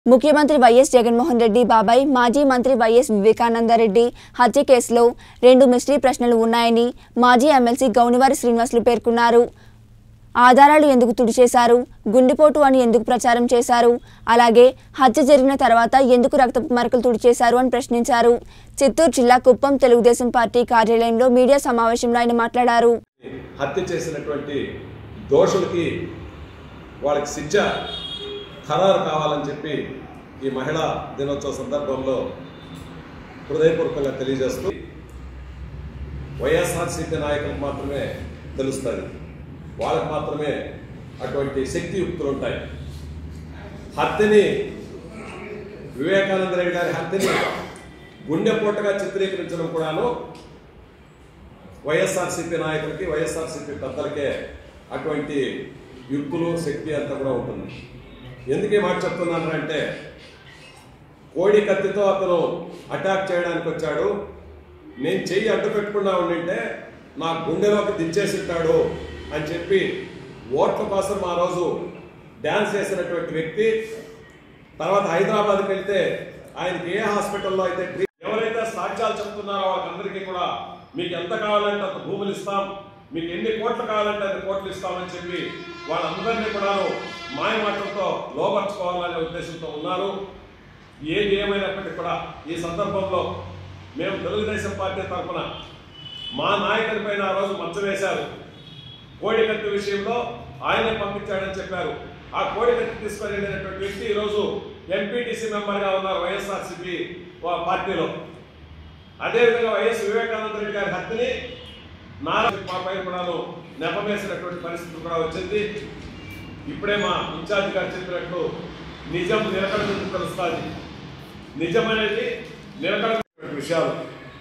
ముఖ్యమంత్రి వైఎస్ జగన్మోహన్ రెడ్డి బాబాయ్ మాజీ మంత్రి వైఎస్ వివేకానందరెడ్డి హత్య కేసులో రెండు మిస్టరీ ప్రశ్నలు ఉన్నాయని మాజీ ఎమ్మెల్సీ గౌనివారి శ్రీనివాసులు పేర్కొన్నారు ఆధారాలు ఎందుకు తుడిచేశారు గుండెపోటు అని ఎందుకు ప్రచారం చేశారు అలాగే హత్య జరిగిన తర్వాత ఎందుకు రక్తపు మరకలు తుడిచేశారు అని ప్రశ్నించారు చిత్తూరు జిల్లా కుప్పం తెలుగుదేశం పార్టీ కార్యాలయంలో మీడియా సమావేశంలో ఆయన మాట్లాడారు హత్య చేసినటువంటి దోషులకి వాళ్ళకి శిక్ష ఖరారు కావాలని చెప్పి ఈ మహిళా దినోత్సవ సందర్భంలో హృదయపూర్వకంగా తెలియజేస్తూ వైఎస్ఆర్సీపీ నాయకులకు మాత్రమే తెలుస్తుంది వాళ్ళకి మాత్రమే అటువంటి శక్తియుక్తులు ఉంటాయి హత్యని వివేకానంద రెడ్డి గారి హత్యని గుండెపోటుగా చిత్రీకరించడం కూడాను వైఎస్ఆర్సీపీ నాయకులకి వైఎస్ఆర్సీపీ పెద్దలకే అటువంటి యుక్తులు శక్తి అంతా కూడా ఉంటుంది ఎందుకు ఈ మాట చెప్తున్నాను అంటే కోడి కత్తితో అతను అటాక్ చేయడానికి వచ్చాడు నేను చెయ్యి అడ్డు పెట్టుకున్నా ఉండింటే నా గుండెలోకి దించేసి ఉంటాడు అని చెప్పి ఓట్ల కోసం ఆ రోజు డ్యాన్స్ చేసినటువంటి వ్యక్తి తర్వాత హైదరాబాద్కి వెళ్తే ఆయనకి ఏ హాస్పిటల్లో అయితే ట్రీ- ఎవరైతే సాక్ష్యాలు చెప్తున్నారో వాళ్ళందరికీ కూడా మీకు ఎంత కావాలంటే అంత భూములు ఇస్తాం మీకు ఎన్ని కోట్లు కావాలంటే అన్ని కోట్లు ఇస్తామని చెప్పి వాళ్ళందరినీ కూడా మాయ మాటలతో లోపరుచుకోవాలనే ఉద్దేశంతో ఉన్నారు ఏది ఏమైనప్పటికీ కూడా ఈ సందర్భంలో మేము తెలుగుదేశం పార్టీ తరఫున మా నాయకుడి పైన ఆ రోజు మచ్చ వేశారు కోడికత్తి విషయంలో ఆయనే పంపించాడని చెప్పారు ఆ కోడికత్తి తీసుకొని వెళ్ళినటువంటి వ్యక్తి ఈరోజు ఎంపీటీసీ మెంబర్గా ఉన్నారు వైఎస్ఆర్సీపీ పార్టీలో అదేవిధంగా వైఎస్ వివేకానంద రెడ్డి గారి హత్యని నారా మా పైన కూడాను నెపమేసినటువంటి పరిస్థితి కూడా వచ్చింది ఇప్పుడే మా ఇన్ఛార్జ్ గారు చెప్పినట్టు నిజం నిలకడ తెలుస్తుంది నిజం అనేది నిలకడ విషయాలు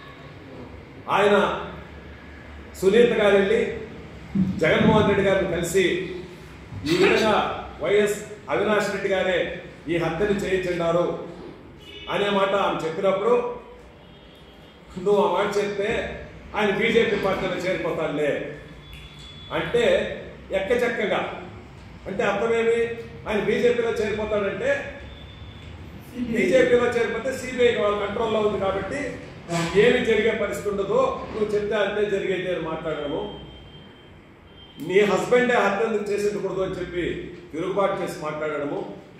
ఆయన సునీత గారు వెళ్ళి జగన్మోహన్ రెడ్డి గారిని కలిసి ఈ విధంగా వైఎస్ అవినాష్ రెడ్డి గారే ఈ హత్యని చేయించున్నారు అనే మాట ఆమె చెప్పినప్పుడు నువ్వు ఆ మాట చెప్తే ఆయన బీజేపీ పార్టీలో చేరిపోతాడులే అంటే ఎక్కచక్కగా అంటే అర్థమేమి ఆయన బీజేపీలో చేరిపోతాడంటే బీజేపీలో చేరిపోతే సిబిఐ వాళ్ళ కంట్రోల్లో ఉంది కాబట్టి ఏమి జరిగే పరిస్థితి ఉండదు నువ్వు చెప్తే అంతే జరిగేది అని మాట్లాడము నీ హస్బెండే హత్య ఎందుకు చేసేయకూడదు అని చెప్పి తిరుగుబాటు చేసి మాట్లాడము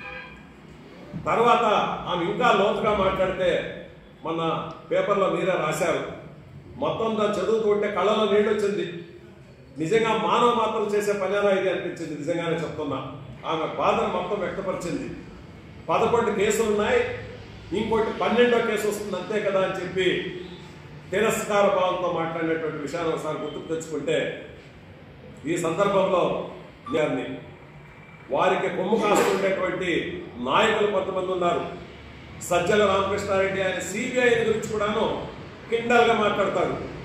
తర్వాత ఆమె ఇంకా లోతుగా మాట్లాడితే మన పేపర్లో మీరే రాశారు మొత్తం దాన్ని చదువుతుంటే కళ్ళలో నీళ్ళు వచ్చింది నిజంగా మానవ మాత్రం చేసే పనేనా ఇది అనిపించింది నిజంగానే చెప్తున్నా ఆమె బాధను మొత్తం వ్యక్తపరిచింది పదకొండు కేసులు ఉన్నాయి ఇంకోటి పన్నెండో కేసు వస్తుంది అంతే కదా అని చెప్పి తిరస్కార భావంతో మాట్లాడినటువంటి విషయాన్ని ఒకసారి గుర్తుకు తెచ్చుకుంటే ఈ సందర్భంలో గారిని వారికి కొమ్ము కాస్తుండేటువంటి నాయకులు కొంతమంది ఉన్నారు సజ్జల రామకృష్ణారెడ్డి ఆయన సిబిఐ గురించి కూడాను కిండల్గా మాట్లాడతారు